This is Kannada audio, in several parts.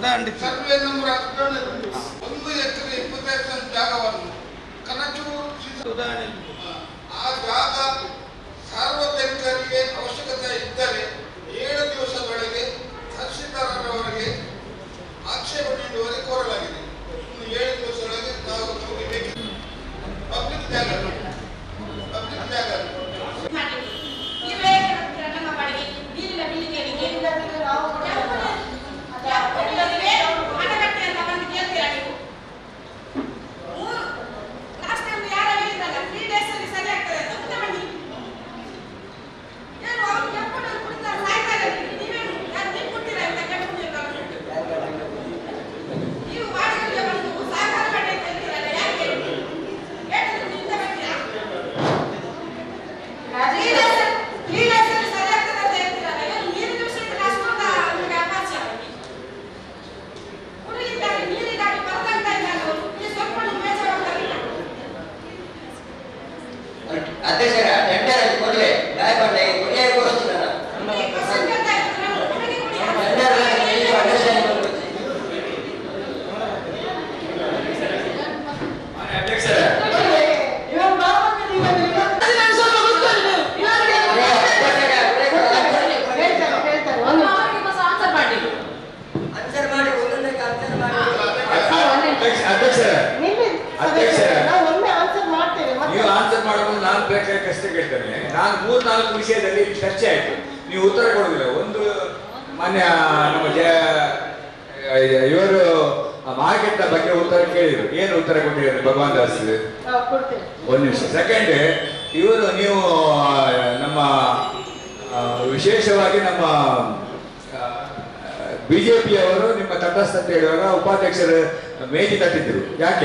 ಉದಾಹರಣೆ ಸರ್ವೆ ನಂಬರ್ ಹದಿನೇಳು ಒಂದು ಎಕರೆ ಇಪ್ಪತ್ತೈದು ಸೆಂಟ್ ಜಾಗವನ್ನು ಕನಚೂರು ಶ್ರೀ- ಉದಾಹರಣೆ ಆ ಜಾಗ ಸಾರ್ವಜನಿಕರಿಗೆ ಅವಶ್ಯಕತೆ ಇದ್ದರೆ ಏಳು ದಿವಸದೊಳಗೆ ತಹಶೀಲ್ದಾರರವರಿಗೆ ಆಕ್ಷೇಪ ನೀಡುವವರೆಗೆ ಕೋರಲಾಗಿದೆ ಇನ್ನು ಏಳು ದಿವಸದೊಳಗೆ ನಾವು ನಮಗೆ ಬೇಕಿದೆ ಪಬ್ಲಿಕ್ ಜಾಗ ಪಬ್ಲಿಕ್ ಜಾಗ ನೀವೇ ನಮ್ಮ ಬಾಡಿಗೆ ನೀರಿನ ಬಿಲ್ಲಿಗೆ ಹಣಗಟ್ಟೆ ಅಂತ ಬಂದು ಕೇಳ್ತೀರಾ ನೀವು ಲಾಸ್ಟ್ ಟೈಮ್ ಯಾರೋ ಹೇಳಿದ್ರಲ್ಲ ತ್ರೀ ಡೇಸ್ ಅಲ್ಲಿ ಸರಿ ಆಗ್ತದೆ ಅಂತ ಮತ್ತೆ ಬನ್ನಿ ಏನು ಅವ್ರು ಎಪ್ಪತ್ತು ಕುಡಿತಾರೆ ಸಾಯ್ತಾರೆ ನೀವೇನು ಯಾರು ನೀವು ಕೊಡ್ತೀರಾ ಅಂತ ಕೇಳ್ಕೊಂಡಿಲ್ಲ ನೀವು ಬಾಡಿಗೆಗೆ ಬಂದು ಸಹಕಾರ ಮಾಡಿ ಅಂತ ಹೇಳ್ತೀರಲ್ಲ ಯಾಕೆ ಹೇಳಿದ್ರು ನೀವು ಇಂತ ಬರ್ತೀರಾ ಅಧ್ಯಕ್ಷರ ಟೆಂಡರ್ ಕೊಡ್ಲಿ ಗಾಯಪಡ್ಲಿ ಕೊನೆಯ ಘೋಷಿಸಿದ ಟೆಂಡರ್ ಅಂಡರ್ಸ್ಟ್ಯಾಂಡ್ ಅಧ್ಯಕ್ಷರ ಆನ್ಸರ್ ಮಾಡಿ ಒಂದೊಂದಕ್ಕೆ ಆನ್ಸರ್ ಮಾಡಿ ಅಧ್ಯಕ್ಷ- ಅಧ್ಯಕ್ಷರ ಅಧ್ಯಕ್ಷರೇ. ನಾವು ಒಮ್ಮೆ ಆನ್ಸರ್ ಮಾಡ್ತೇವೆ ಮತ್ತೆ ನೀವು ಆನ್ಸರ್ ಮಾಡೋದು ನಾನು ಬೇಕಾಗಿ ಕಷ್ಟ ಕೇಳ್ತೇನೆ ನಾನು ಮೂರ್ ನಾಲ್ಕು ವಿಷಯದಲ್ಲಿ ಇಲ್ಲಿ ಚರ್ಚೆ ಆಯ್ತು ನೀವು ಉತ್ತರ ಕೊಡುದಿಲ್ಲ ಒಂದು ಮಾನ್ಯ ನಮ್ಮ ಜ ಇವರು ಮಾರ್ಕೆಟ್ ಬಗ್ಗೆ ಉತ್ತರ ಕೇಳಿದ್ರು ಏನು ಉತ್ತರ ಕೊಟ್ಟಿದ್ದಾರೆ ಭಗವಾನ್ ದಾಸ್ ನಾವು ಕೊಡ್ತೇವೆ ಒಂದು ನಿಮಿಷ ಸೆಕೆಂಡ್ ಇವರು ನೀವು ಆ, ನಮ್ಮ ಆ, ವಿಶೇಷವಾಗಿ ನಮ್ಮ ಬಿಜೆಪಿಯವರು ನಿಮ್ಮ ತಟಸ್ಥ ಅಂತ ಹೇಳುವಾಗ ಉಪಾಧ್ಯಕ್ಷರು ಮೇಜಿ ತಟ್ಟಿದ್ರು ಯಾಕೆ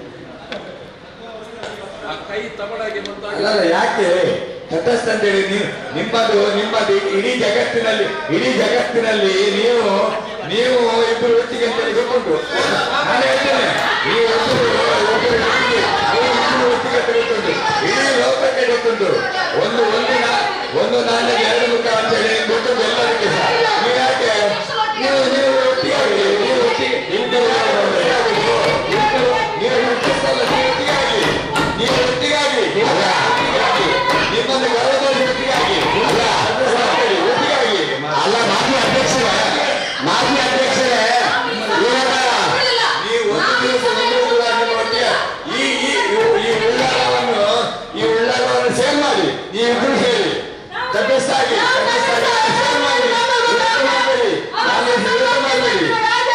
ಅಲ್ಲ ಅಲ್ಲ, ಯಾಕೆ ತಟಸ್ಥ ಅಂತ ಹೇಳಿ ನೀವು ನಿಮ್ಮದು ನಿಮ್ಮದು ಇಡೀ ಜಗತ್ತಿನಲ್ಲಿ ಇಡೀ ಜಗತ್ತಿನಲ್ಲಿ ನೀವು ನೀವು ಇಬ್ಬರು ಒಟ್ಟಿಗೆ ಅಂತ ಹೇಳಿ ಗೊತ್ತುಂಟು ನಾನು ಹೇಳ್ತೇನೆ ನೀವು ಒಬ್ಬರು ಒಬ್ಬರು ಒಟ್ಟಿಗೆ ನೀವು ಇಬ್ಬರು ಒಟ್ಟಿಗೆ ಅಂತ ಗೊತ್ತುಂಟು ಇಡೀ ಲೋಕಕ್ಕೆ ಗೊತ್ತುಂಟು ಒಂದು ಒಂದು ನಾ- ಒಂದು ನಾಣ್ಯದ ಎರಡು ಮುಖ ಅಂತ ಹೇಳಿ ಗೊತ್ತುಂಟು ಎಲ್ಲರಿಗೆ ಸಹ. ನೀವು ಯಾಕೆ ನೀವು ನೀವು ಒಟ್ಟಿಗಾಗಿ ನೀವು ಒಟ್ಟಿಗೆ ಇಬ್ಬರು ಇಬ್ಬರು ನೀವು ಹುಟ್ಟಿಸಲ್ಲ ನೀವು ಒಟ್ಟಿಗಾಗಿ ನೀವು ಒಟ್ಟಿಗಾಗಿ ಅಲ್ಲ, ಒಟ್ಟಿಗಾಗಿ ನಿಮ್ಮನ್ನು ಗೌರವಿಸಿ ಒಟ್ಟಿಗಾಗಿ ಅಲ್ಲ ಅದು ಸರಿ, ಒಟ್ಟಿಗಾಗಿ ಅಲ್ಲ ಮಾಜಿ ಅಧ್ಯಕ್ಷರೇ ಮಾಜಿ ಅಧ್ಯಕ್ಷರೇ ಇವಾಗ ನೀವು ಒಂದು ದಿವಸ ಒಂದು ದಿವಸ ನಿಮ್ಮ ಒಟ್ಟಿಗೆ ಈ ಈ ಇವು- ಈ ಉಳ್ಳಾಲವನ್ನು ಈ ಉಳ್ಳಾಲವನ್ನು ಸೇಲ್ ಮಾಡಿ ನೀವು ಇಬ್ಬರು ಸೇರಿ ತಟಸ್ಥಾಗಿ ತಟಸ್ಥಾಗಿ ಸೇಲ್ ಮಾಡಿ ವಿರೋಧ ಮಾಡಬೇಡಿ ನಾನು ವಿರೋಧ ಮಾಡಬೇಡಿ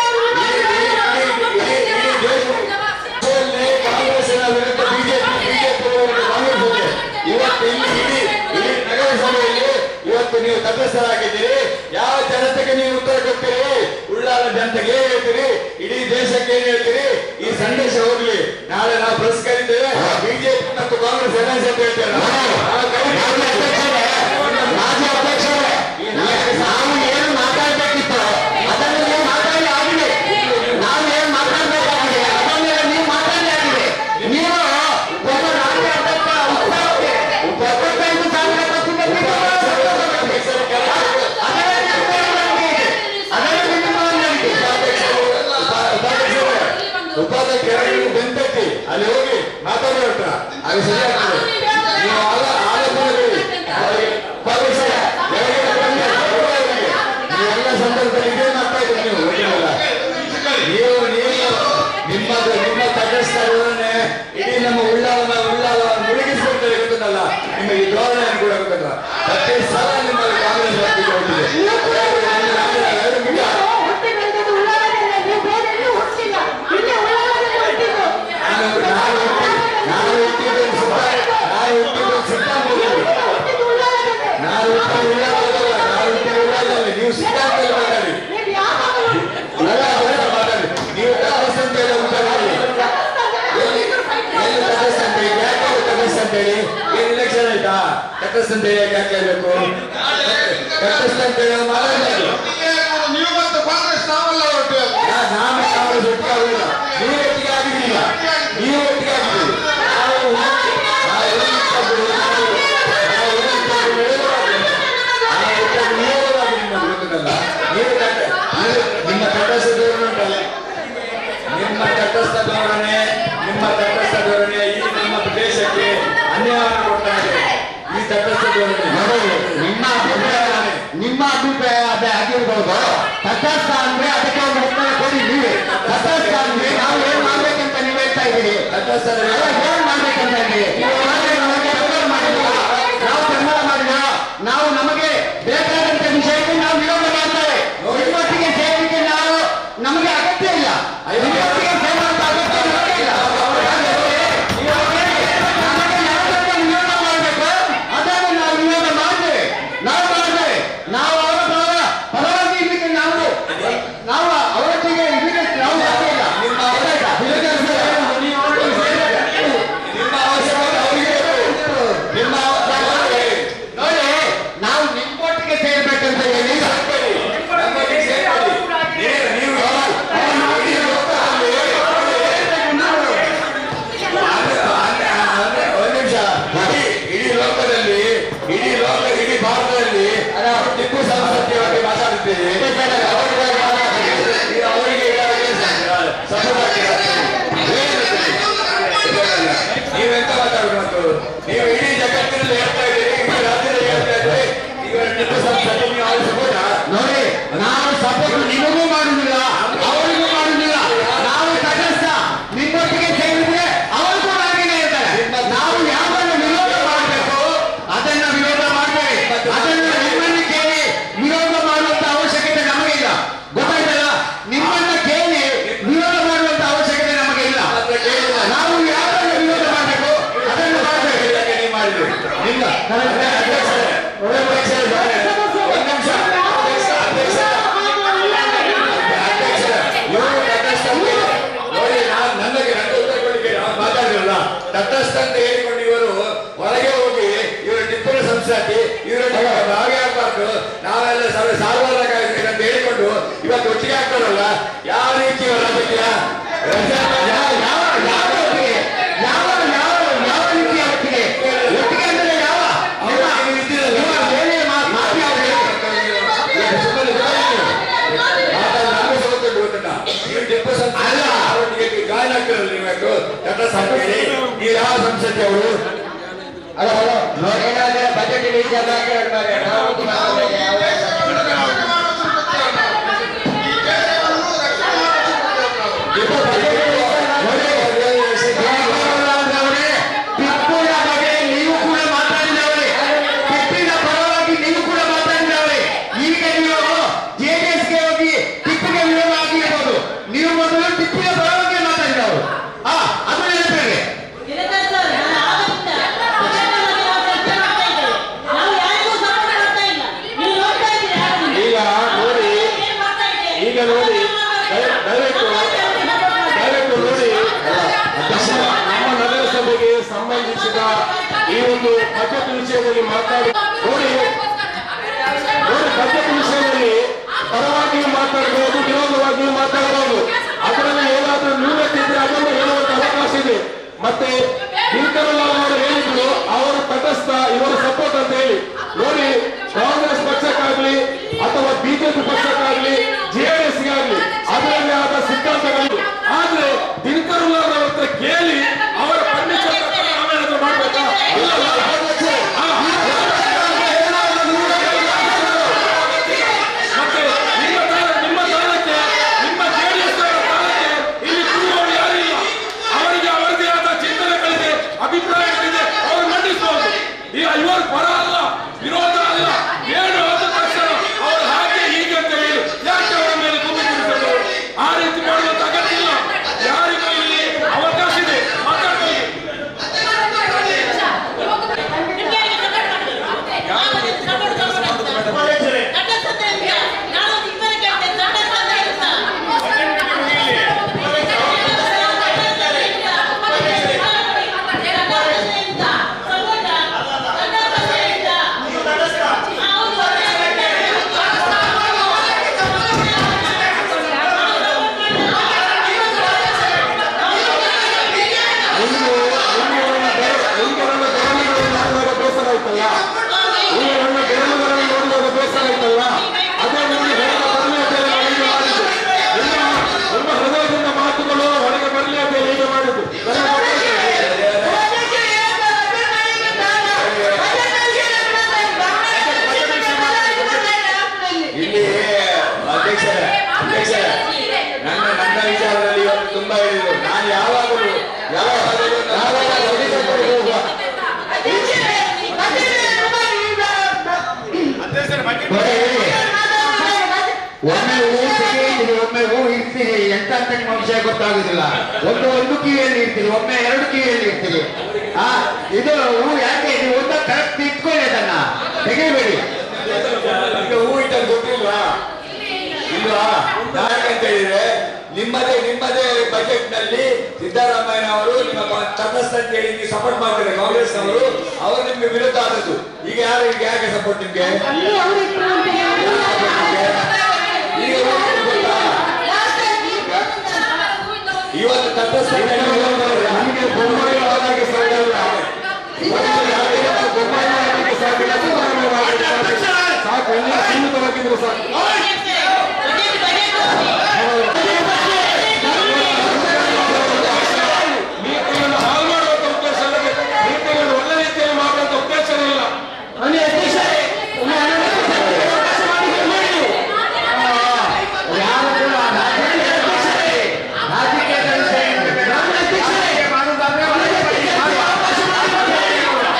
ದೇಶದಲ್ಲಿ ಕಾಂಗ್ರೆಸ್ಸಿನ ವಿರುದ್ಧ ಬಿಜೆಪಿ ಬಿಜೆಪಿ ವಿರುದ್ಧ ಕಾಂಗ್ರೆಸ್ ಇದೆ ಇವತ್ತು ಇಲ್ಲಿ ಇಡೀ ಇಡೀ ನಗರಸಭೆಯಲ್ಲಿ ಇವತ್ತು ನೀವು ತಟಸ್ಥರಾಗಿದ್ದೀರಿ ಯಾವ ಜನತೆಗೆ ನೀವು ಉತ್ತರ ಕೊಡ್ತೀರಿ ಉಳ್ಳಾಲ ಜನತೆಗೆ ಏನ್ ಹೇಳ್ತೀರಿ ಇಡೀ ದೇಶಕ್ಕೆ ಏನ್ ಹೇಳ್ತೀರಿ ಈ ಸಂದೇಶ ಹೋಗ್ಲಿ ನಾಳೆ ನಾವು ಪ್ರೆಸ್ ಕರೀತೇವೆ ಬಿಜೆಪಿ ಮತ್ತು ಕಾಂಗ್ರೆಸ್ ಎನ್ಎಸ್ ಅಂತ ಹೇಳ್ತೇವೆ ನಾವು ಕರೀತೇವೆ. ಮಾಜಿ ಅಧ್ಯಕ್ಷರೇ ನಾವು ಏನು ಮಾತಾಡ್ಬೇಕಿತ್ತು ಅದನ್ನು ನೀವು ಮಾತಾಡಿ ಆಗಿದೆ ನಾವು ಏನು ಮಾತಾಡ್ಬೇಕಾಗಿದೆ ಅದನ್ನೆಲ್ಲ ನೀವು ಮಾತಾಡಿ ಆಗಿದೆ ನೀವು ಒಬ್ಬ ರಾಜ್ಯ ಅಧ್ಯಕ್ಷ ಉತ್ಸಾಹಕ್ಕೆ ಎಪ್ಪತ್ತೈದು ಸಾವಿರ ಕೊಟ್ಟಿದ್ದ ಉಪಾಧ್ಯಕ್ಷರು ಬೆಂತಟ್ಟಿ ಅಲ್ಲಿ ಹೋಗಿ ಮಾತಾಡಿ ಹತ್ರ ಅದು ಸರಿಯಾಗ್ತದೆ ನೀವು ಆಲ- ಆಲೋಚನೆ ಬಿಡಿ ಅವರಿಗೆ ಉಪಾಧ್ಯಕ್ಷರೇ, ಕೆಳಗೆ ಬನ್ನಿ, ಹೊರಗೆ ಹೋಗಿ. ನೀವೆಲ್ಲ ಸಂದರ್ಭದಲ್ಲಿ ಇದೇ ಮಾಡ್ತಾ ಇದ್ದೀರಿ ನೀವು ಗೊತ್ತಿಲ್ಲ ನೀವು ನೀವು ನಿಮ್ಮದು ನಿಮ್ಮ ತಟಸ್ಥ ಧೋರಣೆ ಇಡೀ ನಮ್ಮ ಉಳ್ಳಾಲನ ಉಳ್ಳಾಲವನ್ನು ಮುಳುಗಿಸ್ಬಿಡ್ತಾರೆ ಗೊತ್ತಲ್ಲ ನಿಮ್ಮ ಈ ಧೋರಣೆ ಕೂಡ ಗೊತ್ತಲ್ಲ ಪ್ರತಿ ಸಲ ನಿಮ್ಮ ಕಾಂಗ್ರೆಸ್ ವ್ಯಾಪ್ತಿಗೆ ಹೋಗಿದೆ ಎರಡು ನಿಮಿಷ. ಹುಟ್ಟಿ ಬೆಳೆದದ್ದು ಉಳ್ಳಾಗಡ್ಡೆಯಲ್ಲ, ನೀವು ಬೇರೆ ಎಲ್ಲೂ ಹುಟ್ಟಿಲ್ಲ. ಇಲ್ಲೇ ಉಳ್ಳಾಗಡ್ಡೆಯಲ್ಲೇ ಹುಟ್ಟಿದ್ದು. ನಾನು ನಾನು ಹುಟ್ಟಿ- ನಾನು ಹುಟ್ಟಿದ್ದು ಸಿದ್ಧ- ನಾನು ಹುಟ್ಟಿದ್ದು ಸಿದ್ಧಾಂತದಲ್ಲಿ ಹುಟ್ಟಿದ್ದು ಉಳ್ಳಾಗಡ್ಡೆಯಲ್ಲೇ. ನಾನು ಹುಟ್ಟಿದ್ದು ಉಳ್ಳಾಲದಲ್ಲ ನಾನು ಹುಟ್ಟಿದ್ದು ಉಳ್ಳಾಲದಲ್ಲಿ ನೀವು ಸಿದ್ಧಾಂತದಲ್ಲಿ ಮಾತಾಡಿ ನೀವು ಯಾವಾಗ ಅಲ್ಲ ಅದೆಲ್ಲ ಮಾತಾಡಿ ನೀವು ತಟಸ್ಥ ಅಂತ ಹೇಳಿ ಉತ್ತರ ಮಾಡಿ ಎಲ್ಲಿ ಎಲ್ಲಿ ತಟಸ್ಥ ಅಂತ ಹೇಳಿ ಯಾಕೆ ಅದು ತಟಸ್ಥ ಅಂತ ಹೇಳಿ ಏನು ಇಲೆಕ್ಷನ್ ಆಯ್ತಾ ತಟಸ್ಥ ಅಂತ ಹೇಳಿ ಯಾಕೆ ಹೇಳ್ಬೇಕು ತಟಸ್ಥ ಅಂತ ಹೇಳಿ ಮಾತಾಡಬೇಕು ನೀವು ಮತ್ತು ಕಾಂಗ್ರೆಸ್ ನಾವೆಲ್ಲ ಹೊರಟು ನಾನು ಕಾಂಗ್ರೆಸ್ ಒಟ್ಟಿಗೆ ಆಗುದಿಲ್ಲ ನೀವು ಒಟ್ಟಿಗೆ ಆಗಿದ್ದೀರಾ ನೀವು ಒಟ್ಟಿಗೆ ಆಗಿದ್ದೀರಿ ನಾವು ನಾವು ಎದುರಿಸಿಕೊಂಡು ನಾವು- ನಾವು ಎದುರಿಸಿಕೊಂಡು ವಿರೋಧವಾಗಿ- ನಾವು ಒಟ್ಟಿಗೆ ವಿರೋಧವಾಗಿ ನಿಮ್ಮದು ಗೊತ್ತಲ್ಲ ನೀವು ತಟ- ನೀವು ನಿಮ್ಮ ತಟಸ್ಥತೆಯನ್ನು ತಟಸ್ಥ ಧೋರಣೆ ನಿಮ್ಮ ತಟಸ್ಥ ಧೋರಣೆ ಈ ನಮ್ಮ ಪ್ರದೇಶಕ್ಕೆ ಅನ್ಯಾಯವನ್ನು ಕೊಡ್ತಾ ಇದೆ ಈ ತಟಸ್ಥ ಧೋರಣೆ ನೋಡಿ, ನಿಮ್ಮ ಅಭಿಪ್ರಾಯ ನಿಮ್ಮ ಅಭಿಪ್ರಾಯ ಅದೇ ಆಗಿರ್ಬೋದು ತಟಸ್ಥ ಅಂದ್ರೆ ಅದಕ್ಕೆ ಒಂದು ಉತ್ತರ ಕೊಡಿ ನೀವೇ ತಟಸ್ಥ ಅಂದ್ರೆ ನಾವು ಏನ್ ಮಾಡ್ಬೇಕಂತ ನೀವು ಹೇಳ್ತಾ ಇದ್ದೀರಿ ತಟಸ್ಥ ಅಲ್ಲ, ಏನ್ ಮಾಡ್ಬೇಕಂತ ಇದ್ದೀರಿ ಆದ್ರೆ ನಮಗೆ ಬೆಂಬಲ ಮಾಡಿಲ್ಲ ನಾವು ಬೆಂಬಲ ಮಾಡಿಲ್ಲ ನಾವು ನಮಗೆ ಬೇಕಾದಂತ ವಿಷಯಕ್ಕೆ ನಾವು ವಿರೋಧ ಮಾಡ್ತೇವೆ ನಿಮ್ಮೊಟ್ಟಿಗೆ ಸೇರಲಿಕ್ಕೆ ನಾವು ನಮಗೆ ಅಗತ್ಯ ಇಲ್ಲ ನಿಮ್ಮೊಟ್ಟಿಗೆ ಸೇರುವಂತ ಅಗತ್ಯ ನಮಗೆ ಇಲ್ಲ ನಮಗೆ ಯಾವುದಕ್ಕೆ ವಿರೋಧ ಮಾಡಬೇಕು ಅದನ್ನು ನಾವು ವಿರೋಧ ಮಾಡ್ತೇವೆ ನಾವು ಮಾಡ್ತೇವೆ ನಾವು ಅವರ ಪರ ಪರವಾಗಿ ಇರ್ಲಿಕ್ಕೆ ನಾವು ನಾವು ಅವರೊಟ್ಟಿಗೆ ಇರ್ಲಿಕ್ಕೆ ನಾವು ಸಾಧ್ಯ ಇಲ್ಲ ನಿಮ್ಮ ಗೊತ್ತಾಯ್ತಾ? ನಿಮ್ಮ ಅವಶ್ಯಕತೆ ಅವರಿಗೆ ಬೇಕು. ನಿಮ್ಮ ಅವಶ್ಯಕತೆ ನೋಡಿ ನಾವು ನಿಮ್ಮೊಟ್ಟಿಗೆ ಸೇರ್ಬೇಕಂತ ಹೇಳಿ ನಮ್ಮೊಟ್ಟಿಗೆ ಸೇರ್ಕೊಳ್ಳಿ. ನೀವು- ನೀವು ಈ ಲೋಕದಲ್ಲಿ ಅಂದ್ರೆ ಒಂದು ನಿಮಿಷ ಇಡೀ ಇಡೀ ಲೋಕದಲ್ಲಿ ಇಡೀ ಲೋಕ ಇಡೀ ಭಾರತದಲ್ಲಿ ನಾವು ಟಿಪ್ಪು ಸಂಸ್ಕೃತಿಯ ಬಗ್ಗೆ ಮಾತಾಡುತ್ತೇವೆ ಅವರಿಗೆ ಅವರಿಗೆ ನೀವೆಂತ ಮಾತಾಡುದು ಮತ್ತು ನೀವು ಇಡೀ ಜಗತ್ತಿನಲ್ಲಿ ಹೇಳ್ತಾ ಇದ್ದೀರಿ ಇಡೀ ರಾಜ್ಯದಲ್ಲಿ ಹೇಳ್ತಾ ಇದ್ದೀರಿ ಈಗ ಟಿಪ್ಪು ಸಂಸ್ಕೃತಿ ನೀವು ಆಲಿಸಬಹುದಾ ನೋಡಿ ನಾವು ಸಪೋರ್ಟ್ ನಿಮಗೂ ಮಾಡುದಿಲ್ಲ ಅವರಿಗೂ ಮಾಡುದಿಲ್ಲ ನಾವು ತಟಸ್ಥ ನಿಮ್ಮೊಟ್ಟಿಗೆ ಸೇರಿದ್ರೆ ಅವರು ಕೂಡ ಹಾಗೇನೆ ಇರ್ತಾರೆ ನಾವು ಯಾವನ್ನ ವಿರೋಧ ಮಾಡಬೇಕು ಅದನ್ನ ವಿರೋಧ ಮಾಡ್ತೇವೆ ಅದನ್ನ ನಿಮ್ಮನ್ನು ಕೇಳಿ ವಿರೋಧ ಮಾಡುವಂತ ಅವಶ್ಯಕತೆ ನಮಗೆ ಇಲ್ಲ ಗೊತ್ತಾಯ್ತಲ್ಲ ನಿಮ್ಮನ್ನ ಕೇಳಿ ವಿರೋಧ ಮಾಡುವಂತ ಅವಶ್ಯಕತೆ ನಮಗೆ ಇಲ್ಲ ನಾವು ಯಾವನ್ನ ವಿರೋಧ ಮಾಡಬೇಕು ಅದನ್ನು ಮಾಡ್ತೇವೆ ಇದಕ್ಕೆ ನೀವು ಮಾಡಿದ್ರಿ ಇಲ್ಲ ಅಧ್ಯಕ್ಷರೇ, ಒಳ್ಳೆ ಅಧ್ಯಕ್ಷರೇ, ಒಂದು ನಿಮಿಷ ಅಧ್ಯಕ್ಷ ಅಧ್ಯಕ್ಷ ಅಧ್ಯಕ್ಷ ಇವರು ತಟಸ್ಥ ಅಂತ ನೋಡಿ ನಾನು ನನಗೆ ನನ್ನ ಉತ್ತರ ಕೊಡಲಿಕ್ಕೆ ನಾನು ಮಾತಾಡಿರಲ್ಲ ತಟಸ್ಥ ಅಂತ ಹೇಳಿಕೊಂಡು ಇವರು ಹೊರಗೆ ಹೋಗಿ ಇವರು ಟಿಪ್ಪುರ ಸಂಸ್ಕೃತಿ ಇವರೊಟ್ಟಿಗೆ ಹಾಗೆ ಆಗ್ಬಾರ್ದು ನಾವೆಲ್ಲ ಸರ್ವ ಸಾರ್ವಜನಿಕ ಅಂತ ಹೇಳಿಕೊಂಡು ಇವತ್ತು ಒಟ್ಟಿಗೆ ಆಗ್ತಾರಲ್ಲ ಯಾವ ರೀತಿ ಇವರ ರಾಜಕೀಯ ಯಾವ ಯಾವ ಯಾವ ಒಟ್ಟಿಗೆ? ಯಾವ ಯಾವ ಯಾವ ರೀತಿಯ ಒಟ್ಟಿಗೆ ಒಟ್ಟಿಗೆ ಅಂದ್ರೆ ಯಾವ ನಿಮ್ಮ ನಿಮ್ಮ ಮೇಲೆ ಮಾ- ಮಾತು ಯಾವುದು ಹೇಳಿ? ಅಲ್ಲ ಅವರಿಗೆ ಗಾಯನ ಆಗ್ತಿರಲ್ಲ ನೀವು ಯಾಕೆ ತಟಸ್ಥ ಅಂತ ಹೇಳಿ ನೀವು ಯಾವ ಸಂಸದೆ ಅವರು ಅಲ್ಲ ಅಲ್ಲ ಏನಾದ್ರೆ ಬಜೆಟ್ ವಿಷಯ ಮಾತಾಡ್ಬಾರ್ದು ನಾವು ಮಾತಾಡೋದು ಯಾವ ದೇವೇಗೌಡರವರೇ, ಟಿಪ್ಪುನ ಬಗ್ಗೆ ನೀವು ಕೂಡ ಮಾತಾಡಿದವರೇ ಟಿಪ್ಪಿನ ಪರವಾಗಿ ನೀವು ಕೂಡ ಮಾತಾಡಿದವರೇ ಈಗ ನೀವು ಜೆಡಿಎಸ್ಗೆ ಹೋಗಿ ಟಿಪ್ಪಿಗೆ ವಿರೋಧ ಆಗಿರ್ಬೋದು ನೀವು ಮೊದಲು ಟಿಪ್ಪಿನ ಪರವಾಗಿ ಮಾತಾಡಿದವರು ಆ ಅದು ನೆನಪಿರಲಿ ಈಗ ನೋಡಿ ಈಗ ನೋಡಿ ದಯ- ದಯವಿಟ್ಟು ದಯವಿಟ್ಟು ನೋಡಿ ನಮ್ಮ ನಮ್ಮ ನಗರಸಭೆಗೆ ಸಂಬಂಧಿಸಿದ ಈ ಒಂದು ಬಜೆಟ್ ವಿಷಯದಲ್ಲಿ ಮಾತಾಡಿ ನೋಡಿ ನೋಡಿ ಬಜೆಟ್ ವಿಷಯದಲ್ಲಿ ಪರವಾಗಿಯೂ ಮಾತಾಡಬಹುದು ವಿರೋಧವಾಗಿಯೂ ಮಾತಾಡಬಹುದು ಅದರಲ್ಲಿ ಏನಾದರೂ ನ್ಯೂನತೆ ಇದ್ರೆ ಅದನ್ನು ಹೇಳುವಂತ ಅವಕಾಶ ಇದೆ ಮತ್ತೆ ದಿನಕರಲಾಲ್ ಅವರು ಹೇಳಿದ್ರು ಅವರು ತಟಸ್ಥ ಇವರು ಸಪೋರ್ಟ್ ಅಂತ ಹೇಳಿ ನೋಡಿ ಕಾಂಗ್ರೆಸ್ ಪಕ್ಷಕ್ಕಾಗ್ಲಿ ಅಥವಾ ಬಿಜೆಪಿ ಪಕ್ಷಕ್ಕಾಗ್ಲಿ ಜೆಡಿಎಸ್ ಗಾಗ್ಲಿ ಅದರಲ್ಲಿ ಆದ ಸಿದ್ಧಾಂತಗಳು ಆದ್ರೆ ದಿನಕರಲಾಲ್ ಅವ್ರ ಹತ್ರ ಕೇಳಿ ಅವರ ಪರ್ಮಿಷನ್ ನಾವೇನಾದ್ರೂ ಮಾಡ್ಬೇಕಾ ಇಲ್ಲ, ಇಲ್ಲ. ಆ, ಮತ್ತೆ ನಿಮ್ಮ ಕಾಲ ನಿಮ್ಮ ಕಾಲಕ್ಕೆ ನಿಮ್ಮ ಜೆಡಿಎಸ್ ಕಾಲಕ್ಕೆ ಇಲ್ಲಿ ಕುಡಿಯುವವರು ಯಾರು ಇಲ್ಲ ಅವರಿಗೆ ಅವರದೇ ಆದ ಚಿಂತನೆಗಳಿದೆ ನೋಡಿ ಒಮ್ಮೆ ಹೂ ತೆಗೆಯಿದ್ದೀರಿ ಒಮ್ಮೆ ಹೂ ಇಡ್ತೀರಿ ಎಂತ ಅಂತ ನಿಮ್ಮ ವಿಷಯ ಗೊತ್ತಾಗುದಿಲ್ಲ ಒಂದು ಒಂದು ಕಿವಿಯಲ್ಲಿ ಇಡ್ತೀರಿ ಒಮ್ಮೆ ಎರಡು ಕಿವಿಯಲ್ಲಿ ಇಡ್ತೀರಿ ಆ ಇದು ಹೂ ಯಾಕೆ ನೀವು ಒಂದು ಕರೆಕ್ಟ್ ಇಟ್ಕೊಳ್ಳಿ ಅದನ್ನ ತೆಗಿಬೇಡಿ ಈಗ ಹೂ ಇಟ್ಟಲ್ಲಿ ಗೊತ್ತಿಲ್ವಾ ಇಲ್ವಾ ಯಾಕಂತ ಹೇಳಿದ್ರೆ ನಿಮ್ಮದೇ ನಿಮ್ಮದೇ ಬಜೆಟ್ ನಲ್ಲಿ ಸಿದ್ದರಾಮಯ್ಯ ಅವರು ನಿಮ್ಮ ಪ- ತಟಸ್ಥ ಅಂತ ಹೇಳಿ ನೀವು ಸಪೋರ್ಟ್ ಮಾಡ್ತಾರೆ ಕಾಂಗ್ರೆಸ್ ಅವರು ಅವರು ನಿಮ್ಗೆ ವಿರುದ್ಧ ಆದದ್ದು ಈಗ ಯಾರು ಈಗ ಯಾಕೆ ಸಪೋರ್ಟ್ ನಿಮ್ಗೆ ಈಗ ಏನು ಗೊತ್ತಾ? ಇವತ್ತು ತಟಸ್ಥ ಅಂತ ಹೇಳಿ ನಮಗೆ ಬೊಮ್ಮಾಯಿ ಆದಾಗೆ ಸಾಧ್ಯ ಇಲ್ಲ ಬೊಮ್ಮಾಯಿ ಆದಾಗೆ ಸಾಧ್ಯ ಇಲ್ಲ ಸಿದ್ದರಾಮಯ್ಯ ಆದಾಗೆ ಸಾಧ್ಯ ಇಲ್ಲ. ಸಾಕು ಎಲ್ಲ ಸೀಮಿತವಾಗಿದ್ರು ಸಾಕು ನೀತಿಗಳನ್ನು ಹಾಳು ಮಾಡುವಂತ ಉದ್ದೇಶ ಇಲ್ಲ ನೀತಿಗಳನ್ನು ಒಳ್ಳೆ ರೀತಿಯಲ್ಲಿ ಮಾಡುವಂತ ಉದ್ದೇಶನೇ ಇಲ್ಲ ಯಾರು ಕೂಡ ರಾಜಕೀಯ ರಾಜಕೀಯದ ವಿಷಯ ರಾಜಕೀಯ ಮಾಡುವುದಾದ್ರೆ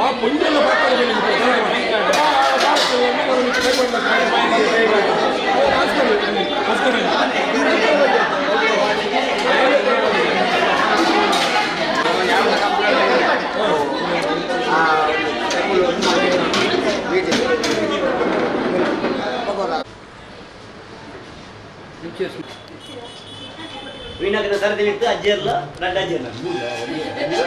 ಆ ಪುಂಜನ್ನು ಬರ್ತಾರೆ ವೀಣಾಗಿನ ಸರದಿ ಇತ್ತು ಅಜ್ಜಿಯರ್ಲ ನನ್ನ ಅಜ್ಜಿಯರ್ಲ